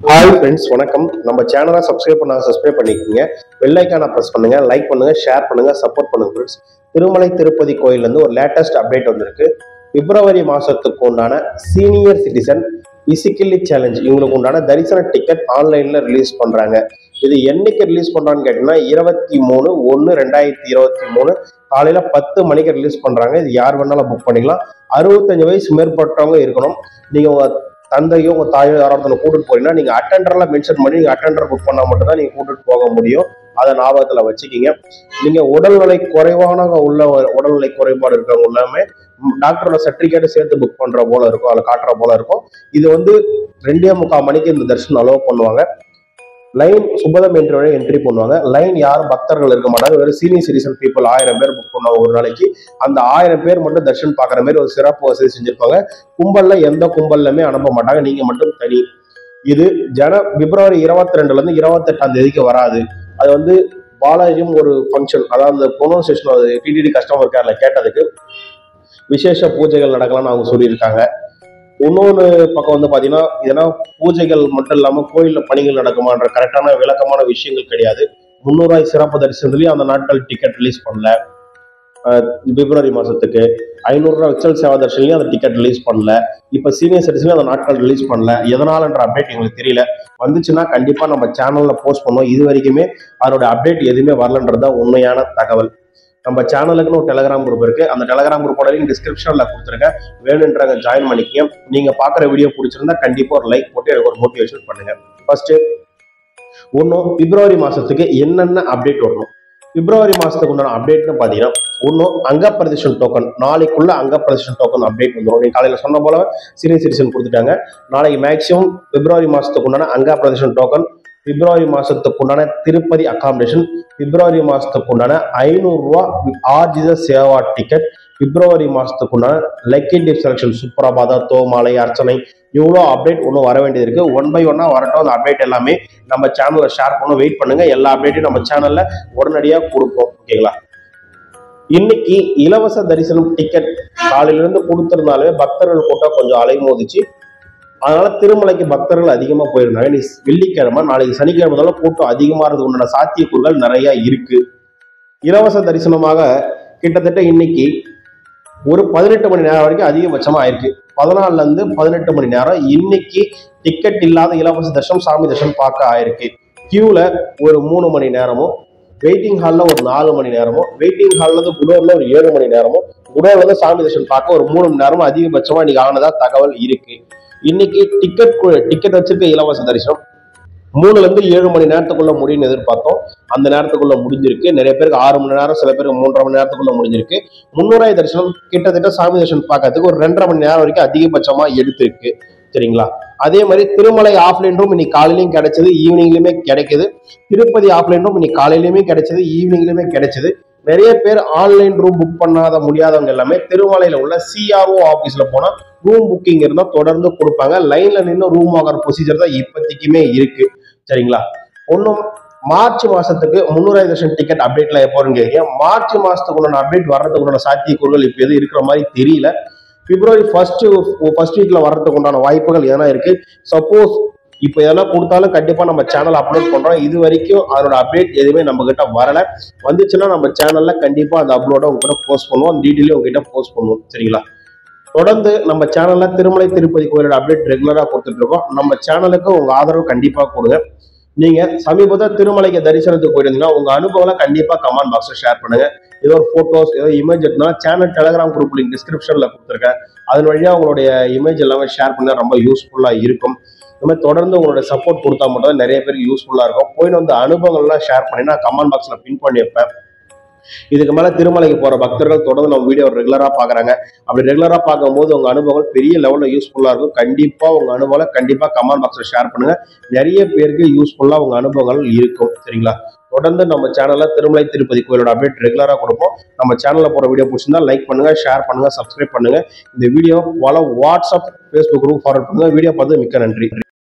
hi friends வணக்கம் நம்ம சேனலை சப்ஸ்கிரைப் பண்ணாங்க சப்ஸ்கிரைப் பண்ணிக்கோங்க வெள்ளைக்கான ப்ரெஸ் பண்ணுங்க லைக் பண்ணுங்க ஷேர் பண்ணுங்க சப்போர்ட் பண்ணுங்க ஃப்ரெண்ட்ஸ் திருமலை திருப்பதி கோயிலேருந்து ஒரு லேட்டஸ்ட் அப்டேட் வந்திருக்கு பிப்ரவரி மாசத்துக்கு உண்டான சீனியர் சிட்டிசன் பிசிக்கலி சேலஞ்ச் இவங்களுக்கு உண்டான தரிசன டிக்கெட் ஆன்லைன்ல ரிலீஸ் பண்றாங்க இது என்னைக்கு ரிலீஸ் பண்றான்னு கேட்டீங்கன்னா இருபத்தி மூணு ஒன்று ரெண்டாயிரத்தி இருபத்தி மூணு காலையில பத்து மணிக்கு ரிலீஸ் பண்றாங்க இது யார் வேணாலும் புக் பண்ணிக்கலாம் அறுபத்தஞ்சு வயசு மேற்பட்டவங்க இருக்கணும் நீங்க உங்க தந்தையோ உங்க தாயோ யாராவது கூட்டிட்டு போறீங்கன்னா நீங்க அட்டெண்டர்ல மென்ஷன் பண்ணி நீங்க அட்டெண்டர் புக் பண்ணா மட்டும் தான் நீங்க கூட்டிட்டு போக முடியும் அதை ஞாபகத்துல வச்சுக்கிங்க நீங்க உடல்நிலை குறைவான உள்ள உடல்நிலை குறைபாடு இருக்கவங்க எல்லாமே டாக்டரோட சர்டிபிகேட் சேர்த்து புக் பண்ற போல இருக்கும் அதில் காட்டுற போல இருக்கும் இது வந்து ரெண்டே முக்கால் மணிக்கு இந்த தரிசனம் அலோவ் பண்ணுவாங்க லைன் சுபதம் என்ற வழி என்ட்ரி பண்ணுவாங்க லைன் யாரும் பக்தர்கள் இருக்க மாட்டாங்க வெறும் சீனியர் சிட்டிசன் பீப்புள் ஆயிரம் பேர் புக் பண்ணுவாங்க ஒரு நாளைக்கு அந்த ஆயிரம் பேர் மட்டும் தர்ஷன் பார்க்குற மாதிரி ஒரு சிறப்பு வசதி செஞ்சிருப்பாங்க கும்பல்ல எந்த கும்பல்லுமே அனுப்ப மாட்டாங்க நீங்க மட்டும் தனி இது ஜன பிப்ரவரி இருபத்தி ரெண்டுல இருந்து இருபத்தெட்டாம் தேதிக்கு வராது அது வந்து பாலாஜியும் ஒரு ஃபங்க்ஷன் அதாவது ப்ரொனவுன்சியேஷன் டிடிடி கஸ்டமர் கேர்ல கேட்டதுக்கு விசேஷ பூஜைகள் நடக்கலாம்னு அவங்க சொல்லியிருக்காங்க இன்னொன்று பக்கம் வந்து பார்த்தீங்கன்னா இதெல்லாம் பூஜைகள் மட்டும் இல்லாமல் கோயிலில் பணிகள் நடக்குமான்ற கரெக்டான விளக்கமான விஷயங்கள் கிடையாது முந்நூறாய் சிறப்பு தரிசனத்துலேயும் அந்த நாட்கள் டிக்கெட் ரிலீஸ் பண்ணல அஹ் பிப்ரவரி மாதத்துக்கு ஐநூறுரூவா விச்சல் சேவா தர்ஷன்லையும் அந்த டிக்கெட் ரிலீஸ் பண்ணல இப்போ சீனியர் சிட்டிசன்லையும் அந்த நாட்கள் ரிலீஸ் பண்ணல எதனாலன்ற அப்டேட் எங்களுக்கு தெரியல வந்துச்சுன்னா கண்டிப்பாக நம்ம சேனலில் போஸ்ட் பண்ணுவோம் இது வரைக்குமே அதோட அப்டேட் எதுவுமே வரலன்றது தான் உண்மையான தகவல் நம்ம சேனலுக்குன்னு ஒரு டெலகிராம் குரூப் இருக்கு அந்த டெலகிராம் குரூப்போட லிங்க் டிஸ்கிரிப்ஷன்ல கொடுத்துருக்கேன் வேணுன்றவங்க ஜாயின் பண்ணிக்கங்க நீங்க பாக்குற வீடியோ பிடிச்சிருந்தா கண்டிப்பா ஒரு லைக் போட்டு எனக்கு ஒரு மோட்டிவேஷன் பண்ணுங்க ஃபர்ஸ்ட் ஒன்றும் பிப்ரவரி மாசத்துக்கு என்னென்ன அப்டேட் வரணும் பிப்ரவரி மாசத்துக்கு உண்டான அப்டேட்னு பார்த்தீங்கன்னா ஒன்றும் அங்க பிரதேஷன் டோக்கன் நாளைக்குள்ள அங்க பிரதேஷன் டோக்கன் அப்டேட் வந்துடும் நீங்க காலையில் சொன்ன போல சீனியர் சிட்டிசன் கொடுத்துட்டாங்க நாளைக்கு மேக்ஸிமம் பிப்ரவரி மாசத்துக்கு உண்டான அங்க பிரதேஷன் டோக்கன் பிப்ரவரி மாசத்துக்கு உண்டான திருப்பதி அகாமடேஷன் பிப்ரவரி மாசத்துக்கு உண்டான ஐநூறுரூவா ஆர்ஜித சேவா டிக்கெட் பிப்ரவரி மாசத்துக்கு உண்டான lucky dip selection Suprabhata Thomala அர்ச்சனை இவ்வளோ அப்டேட் ஒன்றும் வர வேண்டியது இருக்கு ஒன் பை ஒன்னா வரட்டும் அந்த அப்டேட் எல்லாமே நம்ம சேனலில் ஷேர் பண்ண வெயிட் பண்ணுங்க எல்லா அப்டேட்டையும் நம்ம சேனல்ல உடனடியாக கொடுப்போம் ஓகேங்களா இன்னைக்கு இலவச தரிசனம் டிக்கெட் காலையில இருந்து கொடுத்திருந்தாலே பக்தர்கள் கூட்டம் கொஞ்சம் அலைமோதிச்சு அதனால திருமலைக்கு பக்தர்கள் அதிகமா போயிருந்தாங்க நீ வெள்ளிக்கிழமை நாளைக்கு சனிக்கிழமை தான் கூட்டம் அதிகமா இருக்கிறது உண்டான சாத்தியக்கூறுகள் நிறைய இருக்கு இலவச தரிசனமாக கிட்டத்தட்ட இன்னைக்கு ஒரு பதினெட்டு மணி நேரம் வரைக்கும் அதிகபட்சமா ஆயிருக்கு பதினாலுல இருந்து பதினெட்டு மணி நேரம் இன்னைக்கு டிக்கெட் இல்லாத இலவச தர்ஷனம் சாமி தர்ஷனம் பார்க்க ஆயிருக்கு கியூல ஒரு மூணு மணி நேரமும் வெயிட்டிங் ஹால்ல ஒரு நாலு மணி நேரமும் வெயிட்டிங் ஹால்ல இருந்து குடோர்ல ஒரு ஏழு மணி நேரமும் குடோர்ல இருந்து சாமி தர்ஷன் பார்க்க ஒரு மூணு மணி நேரமும் அதிகபட்சமா இன்னைக்கு ஆனதா தகவல் இருக்கு இன்னைக்கு டிக்கெட் டிக்கெட் வச்சிருக்க இலவச தரிசனம் மூணுல இருந்து ஏழு மணி நேரத்துக்குள்ள முடியும்னு எதிர்பார்த்தோம் அந்த நேரத்துக்குள்ள முடிஞ்சிருக்கு நிறைய பேருக்கு ஆறு மணி நேரம் சில பேருக்கு மூன்றரை மணி நேரத்துக்குள்ள முடிஞ்சிருக்கு முன்னூறாய் தரிசனம் கிட்டத்தட்ட சாமி தரிசனம் பார்க்கறதுக்கு ஒரு ரெண்டரை மணி நேரம் வரைக்கும் அதிகபட்சமா எடுத்திருக்கு சரிங்களா அதே மாதிரி திருமலை ஆஃப்லைன் ரூம் இன்னைக்கு காலையிலயும் கிடைச்சது ஈவினிங்லயுமே கிடைக்குது திருப்பதி ஆஃப்லைன் ரூம் இன்னைக்கு காலையிலயுமே கிடைச்சது ஈவினிங்லயுமே கிடைச்சது நிறைய பேர் ஆன்லைன் ரூம் புக் பண்ணாத முடியாதவங்க எல்லாமே திருமலையில உள்ள சிஆர்ஓ ஆபீஸ்ல போனா ரூம் புக்கிங் இருந்தா தொடர்ந்து கொடுப்பாங்க லைன்ல நின்று ரூம் வாங்குற ப்ரொசீஜர் தான் இப்போதைக்குமே இருக்கு சரிங்களா ஒன்றும் மார்ச் மாசத்துக்கு முன்னூறாயிரம் தர்ஷன் டிக்கெட் அப்டேட்ல எப்போன்னு கேட்குறீங்க மார்ச் மாசத்துக்கு உண்டான அப்டேட் வர்றதுக்கு உண்டான சாத்தியக்கூறுகள் இப்போ எதுவும் இருக்கிற மாதிரி தெரியல பிப்ரவரி ஃபர்ஸ்ட் ஃபர்ஸ்ட் வீக்ல வர்றதுக்கு உண்டான வாய்ப்புகள் எதனா இருக்கு சப்போஸ் இப்போ எதனா கொடுத்தாலும் கண்டிப்பா நம்ம சேனல் அப்லோட் பண்றோம் இது வரைக்கும் அதோட அப்டேட் எதுவுமே நம்ம கிட்ட வரல வந்துச்சுன்னா நம்ம சேனல்ல கண்டிப்பா அந்த அப்லோட உங்ககிட்ட போஸ்ட் பண்ணுவோம் அந்த டீட்டெயிலும் உங்ககிட்ட போஸ்ட் பண்ணுவோம் சரிங்களா தொடர்ந்து நம்ம சேனல்ல திருமலை திருப்பதி கோயிலோட அப்டேட் ரெகுலரா கொடுத்துட்டு இருக்கோம் நம்ம சேனலுக்கு உங்க ஆதரவு கண்டிப்பா கொடுங்க நீங்க சமீபத்தில் திருமலைக்கு தரிசனத்துக்கு போயிருந்தீங்கன்னா உங்க அனுபவங்களை கண்டிப்பா கமெண்ட் பாக்ஸ்ல ஷேர் பண்ணுங்க ஏதோ ஒரு போட்டோஸ் ஏதோ இமேஜ் இருந்தா சேனல் டெலகிராம் குரூப் லிங்க் டிஸ்கிரிப்ஷன்ல கொடுத்துருக்கேன் அதன் வழியா உங்களுடைய இமேஜ் எல்லாமே ஷேர் பண்ண ரொம்ப யூஸ்ஃபுல்லா இருக்கும் இந்த மாதிரி தொடர்ந்து உங்களுடைய சப்போர்ட் கொடுத்தா மட்டும் தான் நிறைய பேருக்கு யூஸ்ஃபுல்லா இருக்கும் போயிட்டு வந்து அனுபவங்கள்லாம் ஷேர் பண்ணி நான் கமெண்ட் பாக்ஸ்ல பின் பண்ணி வைப்பேன் இதுக்கு மேல திருமலைக்கு போற பக்தர்கள் தொடர்ந்து நம்ம வீடியோ ரெகுலரா பாக்குறாங்க அப்படி ரெகுலரா பார்க்கும்போது உங்க அனுபவங்கள் பெரிய லெவல்ல யூஸ்ஃபுல்லா இருக்கும் கண்டிப்பா உங்க அனுபவங்களை கண்டிப்பா கமெண்ட் பாக்ஸ்ல ஷேர் பண்ணுங்க நிறைய பேருக்கு யூஸ்ஃபுல்லா உங்க அனுபவங்கள் இருக்கும் சரிங்களா தொடர்ந்து நம்ம சேனல்ல திருமலை திருப்பதி கோயிலோட அப்டேட் ரெகுலரா கொடுப்போம் நம்ம சேனல்ல போற வீடியோ பிடிச்சிருந்தா லைக் பண்ணுங்க ஷேர் பண்ணுங்க சப்ஸ்கிரைப் பண்ணுங்க இந்த வீடியோ பல வாட்ஸ்அப் ஃபேஸ்புக் குரூப் ஃபார்வர்ட் பண்ணுங்க வீடியோ பார்த்து மிக்க நன்றி